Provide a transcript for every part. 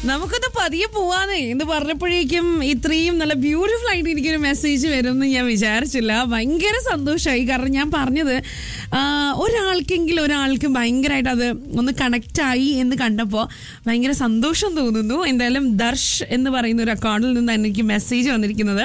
നമുക്കൊന്ന് പതിയെ പോവാന്നേ എന്ന് പറഞ്ഞപ്പോഴേക്കും ഇത്രയും നല്ല ബ്യൂട്ടിഫുൾ ആയിട്ട് എനിക്കൊരു മെസ്സേജ് വരുമെന്ന് ഞാൻ വിചാരിച്ചില്ല ഭയങ്കര സന്തോഷമായി കാരണം ഞാൻ പറഞ്ഞത് ആ, ഒരാൾക്കെങ്കിലും ഒരാൾക്ക് ഭയങ്കരമായിട്ട് അത് ഒന്ന് കണക്റ്റ് ആയി എന്ന് കണ്ടപ്പോൾ ഭയങ്കര സന്തോഷം തോന്നുന്നു എന്തായാലും ദർശ് എന്ന് പറയുന്ന ഒരു അക്കൗണ്ടിൽ നിന്ന് എനിക്ക് മെസ്സേജ് വന്നിരിക്കുന്നത്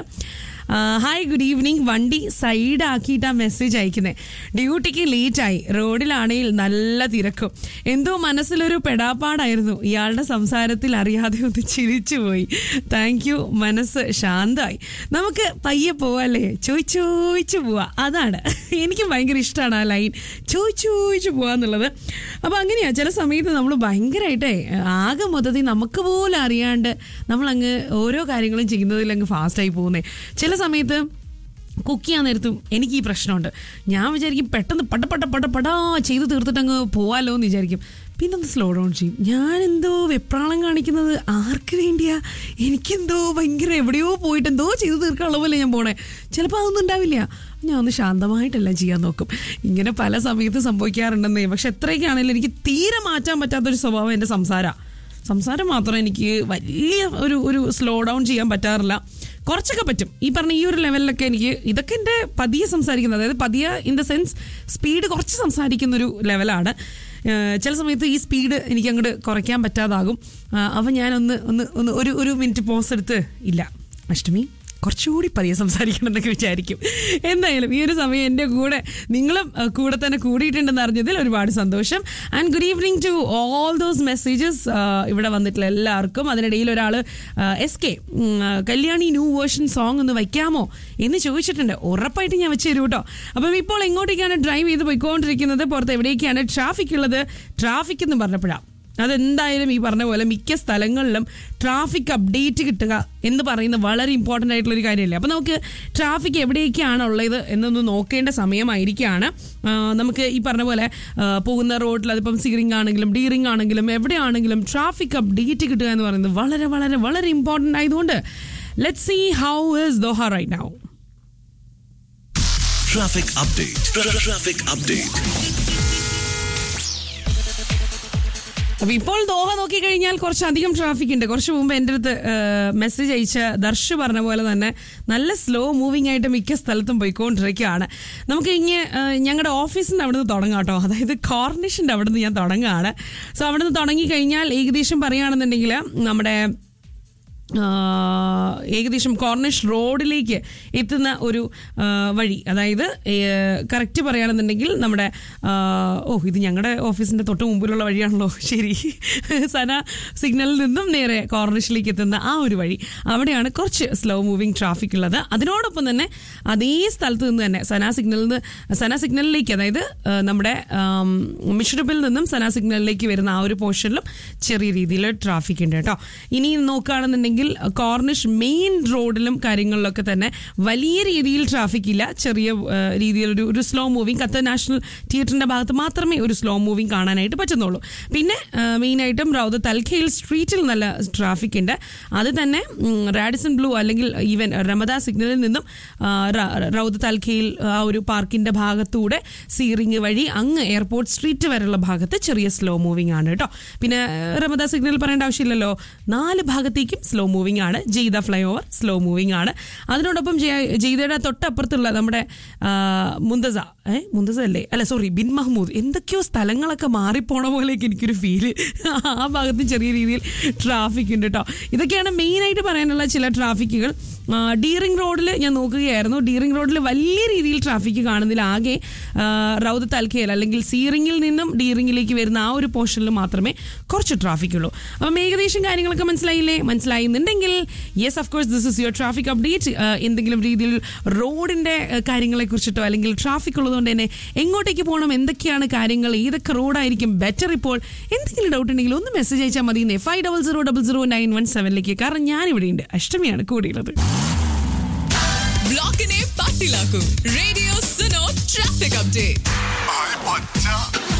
ഹായ് ഗുഡ് ഈവനിങ് വണ്ടി സൈഡ് ആക്കിയിട്ട് ആ മെസ്സേജ് അയക്കുന്നത് ഡ്യൂട്ടിക്ക് ലേറ്റായി റോഡിലാണെങ്കിൽ നല്ല തിരക്കും എന്തോ മനസ്സിലൊരു പെടാപ്പാടായിരുന്നു ഇയാളുടെ സംസാരത്തിൽ അറിയാതെ ഒന്ന് ചിരിച്ചു പോയി താങ്ക് യു മനസ്സ് ശാന്തമായി നമുക്ക് പയ്യെ പോവാല്ലേ ചോദിച്ചു ചോദിച്ചു പോവാ അതാണ് എനിക്ക് ഭയങ്കര ഇഷ്ടമാണ് ആ ലൈൻ ചോദിച്ചു ചോദിച്ചു പോവാന്നുള്ളത് അപ്പോൾ അങ്ങനെയാ ചില സമയത്ത് നമ്മൾ ഭയങ്കരമായിട്ടേ ആകെ മൊത്തത്തിൽ നമുക്ക് പോലും അറിയാണ്ട് നമ്മളങ്ങ് ഓരോ കാര്യങ്ങളും ചെയ്യുന്നതിൽ അങ്ങ് ഫാസ്റ്റായി പോകുന്നേ ചില സമയത്ത് കുക്ക് ചെയ്യാൻ നേരത്തും എനിക്ക് ഈ പ്രശ്നമുണ്ട് ഞാൻ വിചാരിക്കും പെട്ടെന്ന് പട പട പട പടാ ചെയ്ത് തീർത്തിട്ട് അങ്ങ് പോവാലോ എന്ന് വിചാരിക്കും പിന്നെ ഒന്ന് സ്ലോ ഡൗൺ ചെയ്യും ഞാൻ എന്തോ വെപ്രാളം കാണിക്കുന്നത് ആർക്ക് വേണ്ടിയാ എനിക്കെന്തോ ഭയങ്കര എവിടെയോ പോയിട്ട് എന്തോ ചെയ്ത് തീർക്കാനുള്ള പോലെ ഞാൻ പോണേ ചിലപ്പോൾ അതൊന്നും ഉണ്ടാവില്ല ഞാൻ ഒന്ന് ശാന്തമായിട്ടെല്ലാം ചെയ്യാൻ നോക്കും ഇങ്ങനെ പല സമയത്ത് സംഭവിക്കാറുണ്ടെന്നേ പക്ഷെ എത്രയൊക്കെയാണെങ്കിലും എനിക്ക് തീരെ മാറ്റാൻ പറ്റാത്തൊരു സ്വഭാവം എൻ്റെ സംസാരമാണ് സംസാരം മാത്രം എനിക്ക് വലിയ ഒരു ഒരു സ്ലോ ഡൗൺ ചെയ്യാൻ പറ്റാറില്ല കുറച്ചൊക്കെ പറ്റും ഈ പറഞ്ഞ ഈ ഒരു ലെവലിലൊക്കെ എനിക്ക് ഇതൊക്കെ എൻ്റെ പതിയെ സംസാരിക്കുന്നത് അതായത് പതിയെ ഇൻ ദ സെൻസ് സ്പീഡ് കുറച്ച് സംസാരിക്കുന്ന ഒരു ലെവലാണ് ഏഹ് ചില സമയത്ത് ഈ സ്പീഡ് എനിക്ക് അങ്ങോട്ട് കുറയ്ക്കാൻ പറ്റാതാകും അപ്പം ഞാനൊന്ന് ഒന്ന് ഒന്ന് ഒരു ഒരു മിനിറ്റ് പോസ് എടുത്ത് ഇല്ല അഷ്ടമി കുറച്ചുകൂടി പതിയെ സംസാരിക്കണം എന്നൊക്കെ വിചാരിക്കും എന്തായാലും ഈ ഒരു സമയം എൻ്റെ കൂടെ നിങ്ങളും അഹ്, കൂടെ തന്നെ കൂടിയിട്ടുണ്ടെന്ന് അറിഞ്ഞതിൽ ഒരുപാട് സന്തോഷം and good evening to all those messages ഇവിടെ വന്നിട്ടുള്ള എല്ലാവർക്കും അതിനിടയിൽ ഒരാൾ S K Kalyani new version song ഒന്ന് വയ്ക്കാമോ എന്ന് ചോദിച്ചിട്ടുണ്ട് ഉറപ്പായിട്ട് ഞാൻ വെച്ച് തരൂ കേട്ടോ അപ്പം ഇപ്പോൾ എങ്ങോട്ടേക്കാണ് ഡ്രൈവ് ചെയ്ത് പോയിക്കൊണ്ടിരിക്കുന്നത് പുറത്ത് എവിടേക്കാണ് ട്രാഫിക് ഉള്ളത് ട്രാഫിക് എന്ന് പറഞ്ഞപ്പോഴാണ് അതെന്തായാലും ഈ പറഞ്ഞ പോലെ മിക്ക സ്ഥലങ്ങളിലും ട്രാഫിക് അപ്ഡേറ്റ് കിട്ടുക എന്ന് പറയുന്നത് വളരെ ഇമ്പോർട്ടൻ്റ് ആയിട്ടുള്ള ഒരു കാര്യമല്ലേ അപ്പോൾ നമുക്ക് ട്രാഫിക് എവിടെയൊക്കെയാണ് ഉള്ളത് എന്നൊന്ന് നോക്കേണ്ട സമയമായിരിക്കുകയാണ് ആ, നമുക്ക് ഈ പറഞ്ഞ പോലെ ആ, പോകുന്ന റോഡിൽ അതിപ്പം സീറിംഗ് ആണെങ്കിലും ഡീറിംഗ് ആണെങ്കിലും എവിടെയാണെങ്കിലും ട്രാഫിക് അപ്ഡേറ്റ് കിട്ടുക എന്ന് പറയുന്നത് വളരെ വളരെ വളരെ ഇമ്പോർട്ടൻ്റ് ആയതുകൊണ്ട് let see how is Doha right now Traffic update. Tra- Traffic update. അപ്പൊ ഇപ്പോൾ ദോഹ നോക്കിക്കഴിഞ്ഞാൽ കുറച്ചധികം ട്രാഫിക് ഉണ്ട് കുറച്ച് മുമ്പ് എൻ്റെ അടുത്ത് മെസ്സേജ് അയച്ച ദർശ് പറഞ്ഞ പോലെ തന്നെ നല്ല സ്ലോ മൂവിംഗ് ആയിട്ട് മിക്ക സ്ഥലത്തും പോയിക്കൊണ്ടിരിക്കുകയാണ് നമുക്ക് ഇങ്ങനെ ഞങ്ങളുടെ ഓഫീസിൻ്റെ അവിടെ നിന്ന് തുടങ്ങാം കേട്ടോ അതായത് കോർണിഷിൻ്റെ അവിടെ നിന്ന് ഞാൻ തുടങ്ങുകയാണ് സോ അവിടെ നിന്ന് തുടങ്ങി കഴിഞ്ഞാൽ ഏകദേശം പറയുകയാണെന്നുണ്ടെങ്കിൽ നമ്മുടെ ആ, ഏകദേശം കോർണിഷ് റോഡിലേക്ക് എത്തുന്ന ഒരു ആ, വഴി അതായത് കറക്റ്റ് പറയുകയാണെന്നുണ്ടെങ്കിൽ നമ്മുടെ ആ, ഓ ഇത് ഞങ്ങളുടെ ഓഫീസിന്റെ തൊട്ട് മുമ്പിലുള്ള വഴിയാണല്ലോ ശരി സന സിഗ്നലിൽ നിന്നും നേരെ കോർണിഷിലേക്ക് എത്തുന്ന ആ ഒരു വഴി അവിടെയാണ് കുറച്ച് സ്ലോ മൂവിങ് ട്രാഫിക് ഉള്ളത് അതിനോടൊപ്പം തന്നെ അതേ സ്ഥലത്ത് നിന്ന് തന്നെ സന സിഗ്നലിൽ നിന്ന് സന സിഗ്നലിലേക്ക് അതായത് ആ, നമ്മുടെ മിഷറബിൽ നിന്നും സന സിഗ്നലിലേക്ക് വരുന്ന ആ ഒരു പോർഷനിലും ചെറിയ രീതിയിൽ ട്രാഫിക് ഉണ്ട് കേട്ടോ ഇനി നോക്കുകയാണെന്നുണ്ടെങ്കിൽ കോർണിഷ് മെയിൻ റോഡിലും കാര്യങ്ങളിലൊക്കെ തന്നെ വലിയ രീതിയിൽ ട്രാഫിക് ഇല്ല ചെറിയ ആ, രീതിയിലൊരു ഒരു സ്ലോ മൂവിങ് കത്ത നാഷണൽ തിയേറ്ററിന്റെ ഭാഗത്ത് മാത്രമേ ഒരു സ്ലോ മൂവിങ് കാണാനായിട്ട് പറ്റുന്നുള്ളൂ പിന്നെ മെയിനായിട്ടും റൗദ തൽഖയിൽ സ്ട്രീറ്റിൽ നല്ല ട്രാഫിക് ഉണ്ട് അത് തന്നെ ഉം, റാഡിസൺ ബ്ലൂ അല്ലെങ്കിൽ ഈവൻ റമദ സിഗ്നലിൽ നിന്നും ആ, റ- റൗദ തൽഖയിൽ ആ ഒരു പാർക്കിന്റെ ഭാഗത്തൂടെ സീറിംഗ് വഴി അങ്ങ് എയർപോർട്ട് സ്ട്രീറ്റ് വരെയുള്ള ഭാഗത്ത് ചെറിയ സ്ലോ മൂവിംഗ് ആണ് കേട്ടോ പിന്നെ റമദ സിഗ്നൽ പറയേണ്ട ആവശ്യമില്ലല്ലോ നാല് ഭാഗത്തേക്കും സ്ലോ മൂവിംഗ് ആണ് Jaidah flyover slow moving ആണ് അതിനോടൊപ്പം ജയ- ജെയ്തയുടെ തൊട്ടപ്പുറത്തുള്ള നമ്മുടെ ആ, മുന്തസ ഏ മുന്തസ അല്ലേ അല്ല സോറി ബിൻ മഹ്മൂദ് എന്തൊക്കെയോ സ്ഥലങ്ങളൊക്കെ മാറിപ്പോണ പോലെയൊക്കെ എനിക്കൊരു ഫീല് ആ ഭാഗത്ത് ചെറിയ രീതിയിൽ ട്രാഫിക് ഉണ്ട് കേട്ടോ ഇതൊക്കെയാണ് മെയിനായിട്ട് പറയാനുള്ള ചില ട്രാഫിക്കുകൾ ഡീറിംഗ് റോഡിൽ ഞാൻ നോക്കുകയായിരുന്നു ഡീറിംഗ് റോഡിൽ വലിയ രീതിയിൽ ട്രാഫിക് കാണുന്നില്ല ആകെ ആ, റൗദ തൽക്കയിൽ അല്ലെങ്കിൽ സീറിംഗിൽ നിന്നും ഡീറിംഗിലേക്ക് വരുന്ന ആ ഒരു പോർഷനിൽ മാത്രമേ കുറച്ച് ട്രാഫിക് ഉള്ളൂ അപ്പം ഏകദേശം കാര്യങ്ങളൊക്കെ മനസ്സിലായില്ലേ മനസ്സിലായിരുന്നുണ്ടെങ്കിൽ yes of course this is your traffic update എന്തെങ്കിലും രീതിയിൽ റോഡിന്റെ ആ, കാര്യങ്ങളെ കുറിച്ചിട്ടോ അല്ലെങ്കിൽ ട്രാഫിക് ഉള്ളതുകൊണ്ട് തന്നെ എങ്ങോട്ടേക്ക് പോകണം എന്തൊക്കെയാണ് കാര്യങ്ങൾ ഏതൊക്കെ റോഡായിരിക്കും ബെറ്റർ ഇപ്പോൾ എന്തെങ്കിലും ഡൗട്ട് ഉണ്ടെങ്കിൽ ഒന്ന് മെസ്സേജ് അയച്ചാൽ മതി five double zero double zero nine one സെവനിലേക്ക് കാരണം ഞാൻ ഇവിടെ ഉണ്ട് അഷ്ടമിയാണ് കൂടിയുള്ളത് ബ്ലോക്കിനെ പാട്ടിലാക്കൂ റേഡിയോ സുനോ ട്രാഫിക് അപ്ഡേറ്റ്